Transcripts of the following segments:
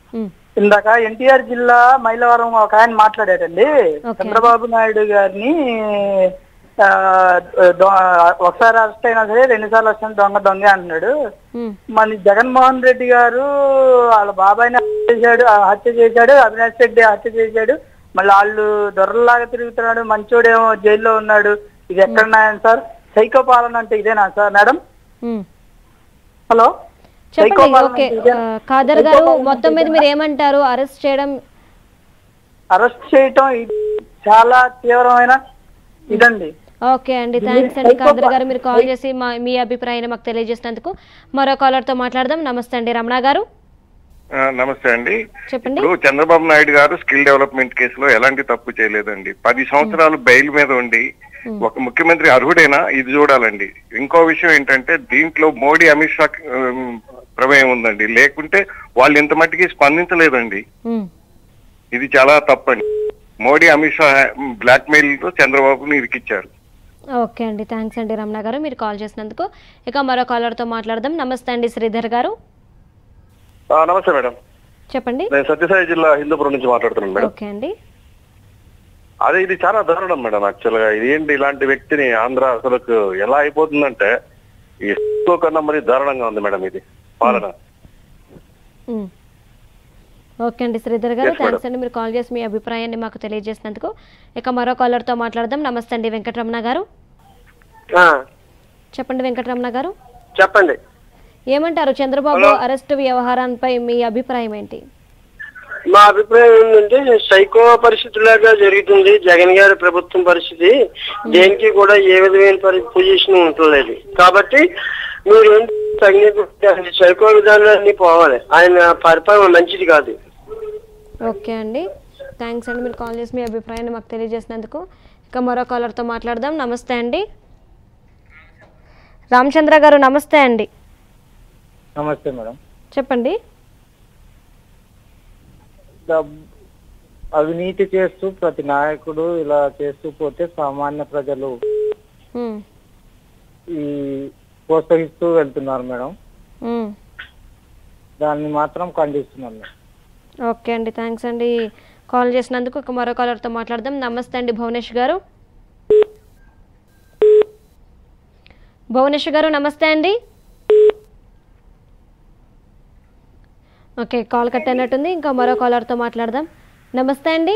ఉమ్, ఇందాక ఎన్టీఆర్ జిల్లా మైలవరం ఒక ఆయన మాట్లాడారండి ఓకే. చంద్రబాబు నాయుడు గారిని ఆ, దొ- ఒకసారి అరెస్ట్ అయినా సరే రెండు సార్లు వచ్చిన దొంగ దొంగ అంటున్నాడు ఉమ్, మన జగన్మోహన్ రెడ్డి గారు వాళ్ళ బాబాయ్ని హత్య చేశాడు ఆ హత్య చేశాడు అవినాష్ రెడ్డి హత్య చేశాడు మళ్ళీ వాళ్ళు దొరలాగా తిరుగుతున్నాడు మంచోడేమో జైల్లో ఉన్నాడు ఇది ఎక్కడ న్యాయం సార్ సైకో పాలన అంటే ఇదేనా సార్ మేడం ఉమ్. హలో చెప్పండి సైకో పాలన ఓకే అంటే ఇదేనా? ఆ, ఖాదర్ సైకో గారు పాలన మొత్తం మీద మీరు ఏమంటారు అరెస్ట్ చేయడం అరెస్ట్ చేయటం ఇది చాలా తీవ్రమైన ఇదండి ఓకే అండి థ్యాంక్స్ అండి ఖాదర్ గారు మీరు కాల్ చేసి మా మీ అభిప్రాయాన్ని మాకు తెలియజేసినందుకు మరో కాలర్తో మాట్లాడదాం నమస్తే అండి రమణ గారు ఆ, నమస్తే అండి చెప్పండి ఇప్పుడు చంద్రబాబు నాయుడు గారు స్కిల్ డెవలప్మెంట్ కేసులో ఎలాంటి తప్పు చేయలేదండి పది సంవత్సరాలు బెయిల్ మీద ఉండి ఒక ముఖ్యమంత్రి అర్హుడేనా ఇది చూడాలండి ఇంకో విషయం ఏంటంటే దీంట్లో మోడీ అమిత్ షా ఉమ్, ప్రమేయం ఉందండి లేకుంటే వాళ్ళు ఇంత మట్టికి స్పందించలేదండి ఉమ్, ఇది చాలా తప్పండి మోడీ అమిత్ షా బ్లాక్ మెయిల్ తో చంద్రబాబుని ఇరికిచ్చారు ఓకే అండి థ్యాంక్స్ అండి రమణ గారు మీరు కాల్ చేసినందుకు ఇక మరో కాలర్తో మాట్లాడదాం నమస్తే అండి శ్రీధర్ గారు నమస్తే మేడం చెప్పండి నేను సత్యసాయి జిల్లా హిందూపురం నుంచి మాట్లాడుతున్నాను మేడం ఓకే అండి అదే ఇది చాలా దారుణం మేడం యాక్చువల్ గా ఇదేంటి ఇలాంటి వ్యక్తిని ఆంధ్ర అసలుకు ఎలా అయిపోతుందంటే ఈ సిస్కో కన్నా మరి దారుణంగా ఉంది మేడం ఇది పాలన ఉమ్. ఓకే అండి శ్రీధర్ గారు Yes, madam. థ్యాంక్స్ అండి మీరు కాల్ చేసి మీ అభిప్రాయాన్ని మాకు తెలియజేసినందుకు ఇక మరో కాలర్తో మాట్లాడదాం నమస్తే అండి వెంకటరమణ గారు చెప్పండి వెంకటరమణ గారు చెప్పండి ఏమంటారు చంద్రబాబు అరెస్టు వ్యవహారంపై మీ అభిప్రాయం ఏంటి మా అభిప్రాయం ఏంటంటే సైకో పరిస్థితిలాగా జరుగుతుంది జగన్ గారి ప్రభుత్వం పరిస్థితి దేనికి కూడా ఏ విధమైన పరి పొజిషన్ ఉండలేదు కాబట్టి మీరు ఏంటి తగిన సైకో విధానాన్ని పోవాలి ఆయన పరిపాలన మంచిది కాదు ఓకే అండి థ్యాంక్స్ అండి మీరు కాల్ చేసి మీ అభిప్రాయాన్ని మాకు తెలియజేసినందుకు ఇక మరో కాలర్తో మాట్లాడదాం నమస్తే అండి రామచంద్ర గారు నమస్తే అండి నమస్తే మేడం చెప్పండి డబ్- అవినీతి చేస్తూ ప్రతి నాయకుడు ఇలా చేస్తూ పోతే సామాన్య ప్రజలు ఉమ్, ఈ ప్రోత్సహిస్తూ వెళ్తున్నారు మేడం ఉమ్. దాన్ని మాత్రం ఖండిస్తున్నాను మేడం. ఓకే అండి థ్యాంక్స్ అండి కాల్ చేసినందుకు ఒక మరో కాలర్తో మాట్లాడదాం నమస్తే అండి భువనేష్ గారు భువనేష్ గారు నమస్తే అండి ఓకే కాల్ కట్ అయినట్టుంది ఇంకా మరో కాలర్తో మాట్లాడదాం నమస్తే అండి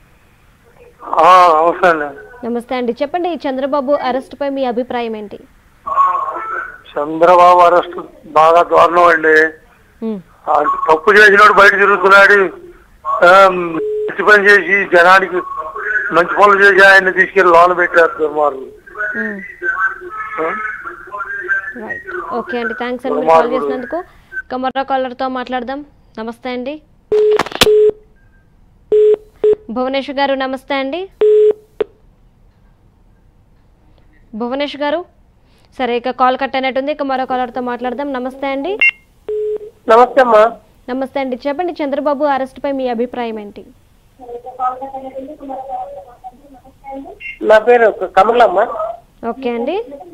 అవసరం నమస్తే అండి చెప్పండి ఈ చంద్రబాబు అరెస్ట్పై మీ అభిప్రాయం ఏంటి చంద్రబాబు అరెస్ట్ బాగా దారుణం అండి ఉమ్, ఆ తప్పు చేసినాడు బయట తిరుగుతున్నాడు ఆ, మంచి పని చేసి జనానికి మంచి పనులు చేసి ఆయన్ని తీసుకెళ్లి లోన పెట్టారు దుర్మార్గులు ఉమ్. ఆ? రైట్ ఓకే అండి థ్యాంక్స్ అండి మీరు కాల్ చేసినందుకు ఇక మరో కాలర్తో మాట్లాడదాం నమస్తే అండి భువనేష్ గారు నమస్తే అండి భువనేష్ గారు సరే ఇక కాల్ కట్ అయినట్టుంది ఇక మరో కాలర్తో మాట్లాడదాం నమస్తే అండి నమస్తే అమ్మా నమస్తే అండి చెప్పండి చంద్రబాబు అరెస్ట్పై మీ అభిప్రాయం ఏంటి నా పేరు కమలమ్మ ఓకే అండి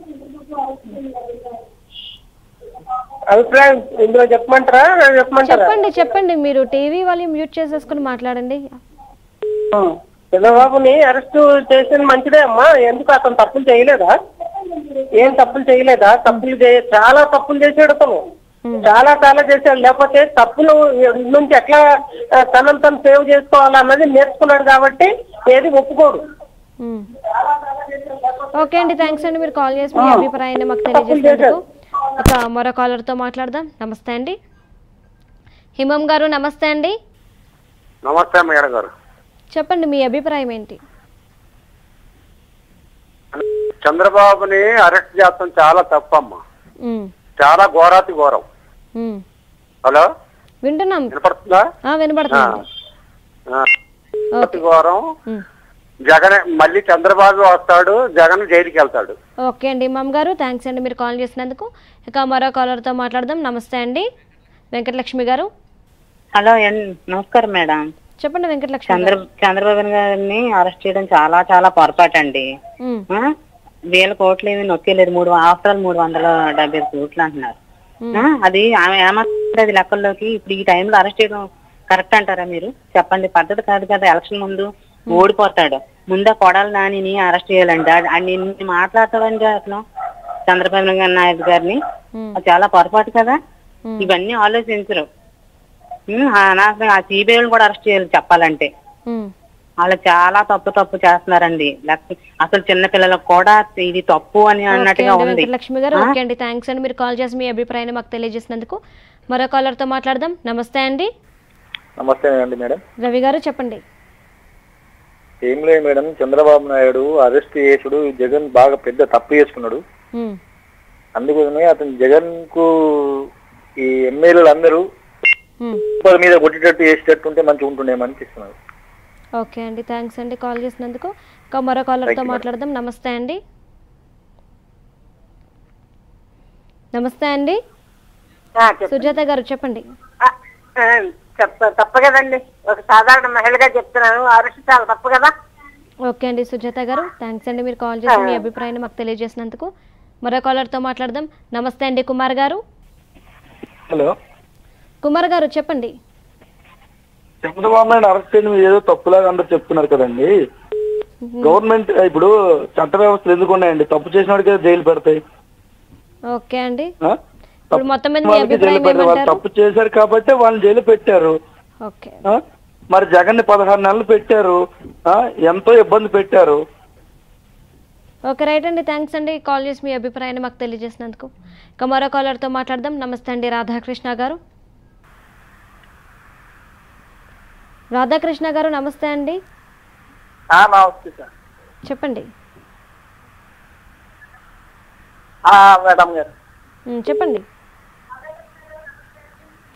అభిప్రాయం ఇందులో చెప్పమంటారా చెప్పమంటారా చెప్పండి చెప్పండి మీరు టీవీ వాళ్ళు మ్యూట్ చేసేసుకుని మాట్లాడండి చంద్రబాబుని అరెస్ట్ చేసిన మంచిదే అమ్మా ఎందుకు అతను తప్పులు చేయలేదా ఏం తప్పులు చేయలేదా తప్పులు చే- చాలా తప్పులు చేసాడు అతను చాలా చాలా చేశాడు లేకపోతే తప్పులు నుంచి ఎట్లా ఆ, తనను తను సేవ్ చేసుకోవాలన్నది నేర్చుకున్నాడు కాబట్టి ఏది ఒప్పుకోడు మ్మ్. ఓకే అండి థ్యాంక్స్ అండి మీరు కాల్ చేసి మీ అభిప్రాయాన్ని మాకు తెలియజేసినందుకు ఒక మరో కాలర్తో మాట్లాడదాం నమస్తే అండి హిమం గారు నమస్తే అండి నమస్తే మేడం గారు చెప్పండి మీ అభిప్రాయం ఏంటి చంద్రబాబుని అరెస్ట్ చేస్తాం చాలా తప్పమ్మా మ్మ్. చాలా ఘోరాతి ఘోరం మ్మ్. హలో వింటున్నాం వినపడుతుందా ఆ, వినపడుతుంది ఘోరాతి ఘోరం మ్మ్. జగన్ మళ్ళీ చంద్రబాబు వస్తాడు జగన్ జైలుకి వెళ్తాడు ఓకే అండి ఇమామ్ గారు థ్యాంక్స్ అండి మీరు కాల్ చేసినందుకు ఇక మరో కాలర్తో మాట్లాడదాం నమస్తే అండి వెంకటలక్ష్మి గారు హలో ఎన్- నమస్కారం మేడం చెప్పండి వెంకటలక్ష్మి చంద్ర గారు చంద్రబాబు గారిని అరెస్ట్ చేయడం చాలా చాలా పొరపాటు అండి మ్మ్. ఆ? వేల కోట్లు ఏమి నొక్కేలేదు మూడు ఆఫ్టర్ ఆల్ మూడు వందల డెబ్బై ఐదు కోట్లు అంటున్నారు ఆ? అది ఆమె ఏమంటుంది అది లెక్కల్లోకి ఇప్పుడు ఈ టైంలో అరెస్ట్ చేయడం కరెక్ట్ అంటారా మీరు చెప్పండి పద్ధతి కాదు కదా ఎలక్షన్ ముందు ఓడిపోతాడు ముందే కొడాలి నానిని అరెస్ట్ చేయాలండి ఆ- ఆ నిన్ను మాట్లాడతాడండి అతను చంద్రబాబు నాయుడు గారిని ఉమ్, అది చాలా పొరపాటు కదా ఉమ్. ఇవన్నీ ఆలోచించరు ఉమ్, ఆ అనవసరంగా ఆ సిబిఐని కూడా అరెస్ట్ చేయాలి చెప్పాలంటే ఉమ్. వాళ్ళు చాలా తప్పు తప్పు చేస్తున్నారండి లేకపోతే అసలు చిన్న పిల్లలకు కూడా ఇది తప్పు అని ఓకే అన్నట్టుగా అండి ఉంది వెంకటలక్ష్మి గారు ఓకే అండి థ్యాంక్స్ అండి మీరు కాల్ చేసి మీ అభిప్రాయాన్ని మాకు తెలియజేసినందుకు మరో కాలర్తో మాట్లాడదాం నమస్తే అండి నమస్తే అండి మేడం రవి గారు చెప్పండి ఏం లేదు మేడం చంద్రబాబు నాయుడు అరెస్ట్ చేసుడు జగన్ బాగా పెద్ద తప్పు చేసుకున్నాడు ఉమ్, అందుకోసమే అతను జగన్ కు ఈ ఎమ్మెల్యేలు అందరూ ఉమ్. కుప్పల మీద కొట్టేటట్టు చేసేటట్టు ఉంటే మంచిగా ఉంటుండేమో అనిపిస్తున్నారు ఓకే అండి థ్యాంక్స్ అండి కాల్ చేసినందుకు ఇంకా మరో కాలర్తో మాట్లాడదాం నమస్తే అండి నమస్తే అండి సుజాత గారు చెప్పండి చెప్తా తప్పు కదండి ఒక సాధారణ మహిళగా చెప్తున్నాను అరెస్ట్ చాలా తప్పు కదా ఓకే అండి సుజాత గారు థ్యాంక్స్ అండి మీరు కాల్ చేసి మీ అభిప్రాయాన్ని మాకు తెలియజేసినందుకు మరో కాలర్తో మాట్లాడదాం నమస్తే అండి కుమార్ గారు హలో కుమార్ గారు చెప్పండి చంద్రబాబు నాయుడు అరెస్ట్ చేయడం ఏదో తప్పులాగా అందరు చెప్తున్నారు కదండి గవర్నమెంట్ ఇప్పుడు చట్ట వ్యవస్థలు ఎందుకు ఉన్నాయండి తప్పు చేసిన వాడికి జైలు పెడతాయి ఓకే అండి ఆ? ఇప్పుడు మొత్తం మీద మీ వాళ్ళకి జైలు అభిప్రాయం పెడతాయి వాళ్ళు ఏమంటారు తప్పు చేశారు కాబట్టి వాళ్ళని జైలు పెట్టారు ఓకే ఆ? మరి జగన్ ని పదహారు నెలలు పెట్టారు ఆ? ఎంతో ఇబ్బంది పెట్టారు ఓకే రైట్ అండి థ్యాంక్స్ అండి కాల్ చేసి మీ అభిప్రాయాన్ని మాకు తెలియజేసినందుకు ఇక మరో కాలర్తో మాట్లాడదాం నమస్తే అండి రాధాకృష్ణ గారు రాధాకృష్ణ గారు నమస్తే అండి నమస్తే సార్ చెప్పండి మేడం గారు ఉమ్, చెప్పండి